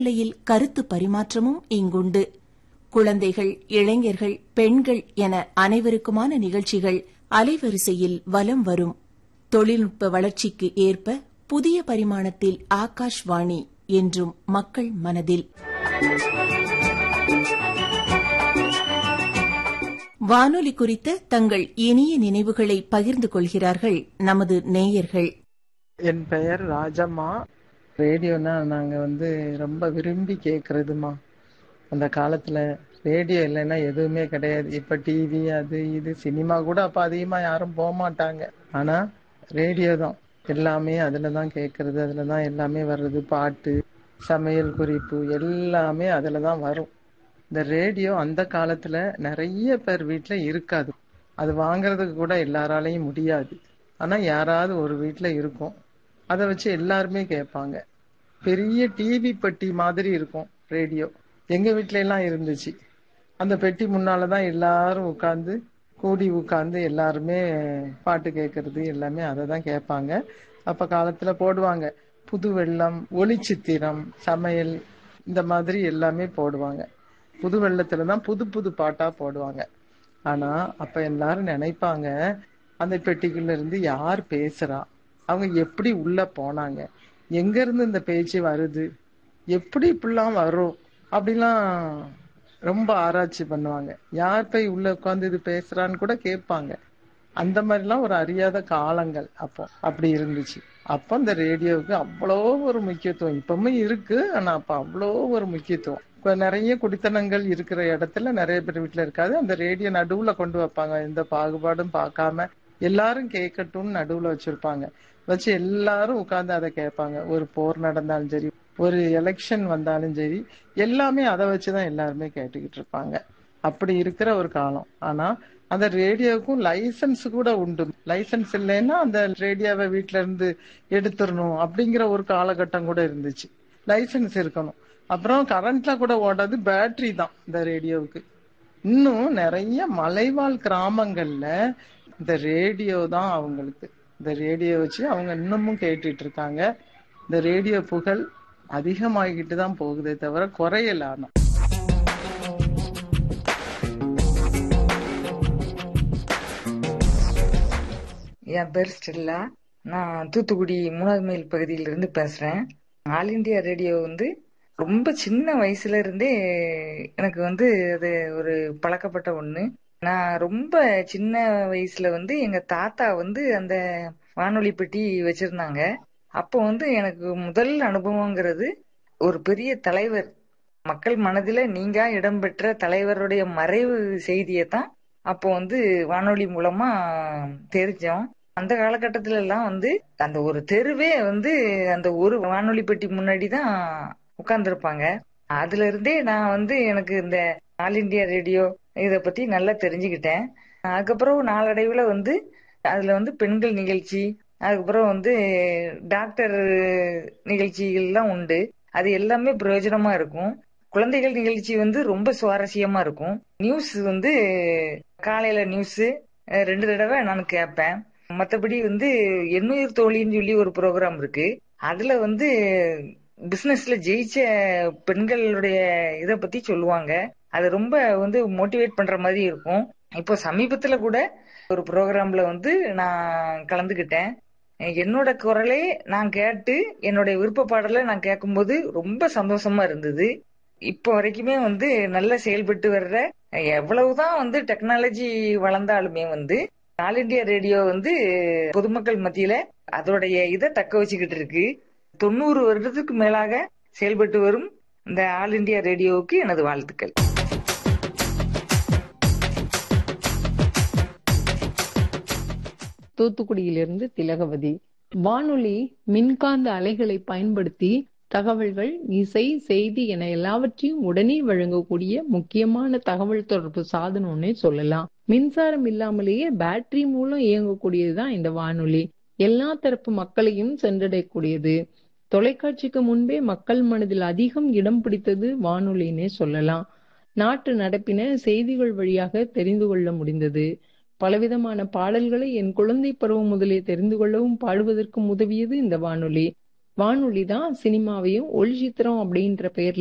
நிலையில் கருத்து பரிமாற்றமும் இங்குண்டு குழந்தைகள் இளைஞர்கள் பெண்கள் என அனைவருக்குமான நிகழ்ச்சிகள் அலைவரிசையில் வலம் வரும் தொழில்நுட்ப வளர்ச்சிக்கு ஏற்ப புதிய பரிமாணத்தில் ஆகாஷ்வாணி என்றும் மக்கள் மனதில் வானொலி குறித்த தங்கள் இனிய நினைவுகளை பகிர்ந்து கொள்கிறார்கள் நமது நேயர்கள் என் பெயர் ராஜம்மா ரேடியோனா நாங்க வந்து ரொம்ப விரும்பி கேக்குறதுமா அந்த காலத்துல ரேடியோ இல்லைன்னா எதுவுமே கிடையாது இப்ப டிவி அது இது சினிமா கூட அப்ப அதிகமா யாரும் போக மாட்டாங்க ஆனா ரேடியோ தான் எல்லாமே அதுல தான் கேட்கறது அதுல தான் எல்லாமே வர்றது பாட்டு சமையல் குறிப்பு எல்லாமே அதுல தான் வரும் இந்த ரேடியோ அந்த காலத்துல நிறைய பேர் வீட்ல இருக்காது அது வாங்குறதுக்கு கூட எல்லாராலையும் முடியாது ஆனா யாராவது ஒரு வீட்ல இருக்கும் அதை வச்சு எல்லாருமே கேட்பாங்க பெரிய டிவி பெட்டி மாதிரி இருக்கும் ரேடியோ எங்க வீட்ல எல்லாம் இருந்துச்சு அந்த பெட்டி முன்னாலதான் எல்லாரும் உட்கார்ந்து கூடி உட்கார்ந்து எல்லாருமே பாட்டு கேட்கறது எல்லாமே அதை தான் கேட்பாங்க அப்ப காலத்துல போடுவாங்க புது வெள்ளம் ஒளிச்சித்திரம் சமையல் இந்த மாதிரி எல்லாமே போடுவாங்க புது வெள்ளத்துல தான் புது புது பாட்டா போடுவாங்க ஆனா அப்ப எல்லாரும் நினைப்பாங்க அந்த பெட்டிக்குள்ள இருந்து யார் பேசுறா அவங்க எப்படி உள்ள போனாங்க எங்க இருந்து இந்த பேச்சு வருது எப்படி இப்படிலாம் வரும் அப்படிலாம் ரொம்ப ஆராய்ச்சி பண்ணுவாங்க யார் போய் உள்ள உட்காந்து இது பேசுறான்னு கூட கேட்பாங்க அந்த மாதிரிலாம் ஒரு அறியாத காலங்கள் அப்போ அப்படி இருந்துச்சு அப்போ இந்த ரேடியோவுக்கு அவ்வளோ ஒரு முக்கியத்துவம் இப்பவுமே இருக்கு ஆனா அப்ப அவ்வளோ ஒரு முக்கியத்துவம் இப்ப நிறைய குடித்தனங்கள் இருக்கிற இடத்துல நிறைய பேர் வீட்டுல இருக்காது அந்த ரேடியோ நடுவுல கொண்டு வைப்பாங்க எந்த பாகுபாடும் பார்க்காம எல்லாரும் கேட்கட்டும்னு நடுவுல வச்சிருப்பாங்க வச்சு எல்லாரும் உட்கார்ந்து அதை கேட்பாங்க ஒரு போர் நடந்தாலும் சரி ஒரு எலெக்ஷன் வந்தாலும் சரி எல்லாமே அதை வச்சுதான் எல்லாருமே கேட்டுக்கிட்டு இருப்பாங்க அப்படி இருக்கிற ஒரு காலம் ஆனா அந்த ரேடியோவுக்கும் லைசன்ஸ் கூட உண்டு லைசன்ஸ் இல்லைன்னா அந்த ரேடியோவை வீட்ல இருந்து எடுத்துடணும் அப்படிங்கிற ஒரு காலகட்டம் கூட இருந்துச்சு லைசன்ஸ் இருக்கணும் அப்புறம் கரண்ட்ல கூட ஓடாது பேட்டரி தான் இந்த ரேடியோவுக்கு இன்னும் நிறைய மலைவாழ் கிராமங்கள்ல இந்த ரேடியோ தான் அவங்களுக்கு இந்த ரேடியோ வச்சு அவங்க இன்னமும் கேட்டுட்டு இருக்காங்க இந்த ரேடியோ புகழ் அதிகமாகிட்டு தான் போகுதே தவிர குறையல ஆனா என் பேர் ஸ்டெல்லா நான் தூத்துக்குடி மூணாவது மைல் பகுதியிலிருந்து பேசுறேன் ஆல் இண்டியா ரேடியோ வந்து ரொம்ப சின்ன வயசுல இருந்தே எனக்கு வந்து அது ஒரு பழக்கப்பட்ட ஒண்ணு நான் ரொம்ப சின்ன வயசுல வந்து எங்க தாத்தா வந்து அந்த வானொலி பெட்டி வச்சிருந்தாங்க அப்போ வந்து எனக்கு முதல் அனுபவங்கிறது ஒரு பெரிய தலைவர் மக்கள் மனதில நீங்க இடம்பெற்ற தலைவருடைய மறைவு செய்தியை தான் அப்போ வந்து வானொலி மூலமா தெரிஞ்சோம் அந்த காலகட்டத்தில எல்லாம் வந்து அந்த ஒரு தெருவே வந்து அந்த ஒரு வானொலி பெட்டி முன்னாடி தான் உட்கார்ந்துருப்பாங்க அதுல இருந்தே நான் வந்து எனக்கு இந்த ஆல் இண்டியா ரேடியோ இத பத்தி நல்லா தெரிஞ்சுக்கிட்டேன் அதுக்கப்புறம் நாளடைவுல வந்து அதுல வந்து பெண்கள் நிகழ்ச்சி அதுக்கப்புறம் வந்து டாக்டர் நிகழ்ச்சிகள்லாம் உண்டு அது எல்லாமே பிரயோஜனமா இருக்கும் குழந்தைகள் நிகழ்ச்சி வந்து ரொம்ப சுவாரஸ்யமா இருக்கும் நியூஸ் வந்து காலையில நியூஸ் ரெண்டு தடவை நான் கேட்பேன் மற்றபடி வந்து எண்ணுயிர் தோழின்னு சொல்லி ஒரு ப்ரோக்ராம் இருக்கு அதுல வந்து பிசினஸ்ல ஜெயிச்ச பெண்களுடைய இத பத்தி சொல்லுவாங்க அது ரொம்ப வந்து மோட்டிவேட் பண்ற மாதிரி இருக்கும் இப்போ சமீபத்துல கூட ஒரு ப்ரோக்ராம்ல வந்து நான் கலந்துகிட்டேன் என்னோட குரலே நான் கேட்டு என்னுடைய விருப்ப பாடலை நான் கேட்கும்போது ரொம்ப சந்தோஷமா இருந்தது இப்போ வரைக்குமே வந்து நல்ல செயல்பட்டு வர்ற எவ்வளவுதான் வந்து டெக்னாலஜி வளர்ந்தாலுமே வந்து ஆல் இண்டியா ரேடியோ வந்து பொதுமக்கள் மத்தியில அதோடைய இதை தக்க வச்சுக்கிட்டு இருக்கு தொண்ணூறு வருடத்துக்கு மேலாக செயல்பட்டு வரும் இந்த ஆல் இண்டியா ரேடியோவுக்கு எனது வாழ்த்துக்கள் தூத்துக்குடியிலிருந்து திலகவதி வானொலி மின்காந்த அலைகளை பயன்படுத்தி தகவல்கள் இசை செய்தி என எல்லாவற்றையும் உடனே வழங்கக்கூடிய முக்கியமான தகவல் தொடர்பு சாதனம்னே சொல்லலாம் மின்சாரம் இல்லாமலேயே பேட்டரி மூலம் இயங்கக்கூடியதுதான் இந்த வானொலி எல்லா தரப்பு மக்களையும் சென்றடையக்கூடியது தொலைக்காட்சிக்கு முன்பே மக்கள் மனதில் அதிகம் இடம் பிடித்தது வானொலின்னே சொல்லலாம் நாட்டு நடப்பின செய்திகள் வழியாக தெரிந்து கொள்ள முடிந்தது பலவிதமான பாடல்களை என் குழந்தை பருவம் முதலே தெரிந்து கொள்ளவும் பாடுவதற்கும் உதவியது இந்த வானொலி வானொலி தான் சினிமாவையும் ஒளிச்சித்திரம் அப்படின்ற பெயர்ல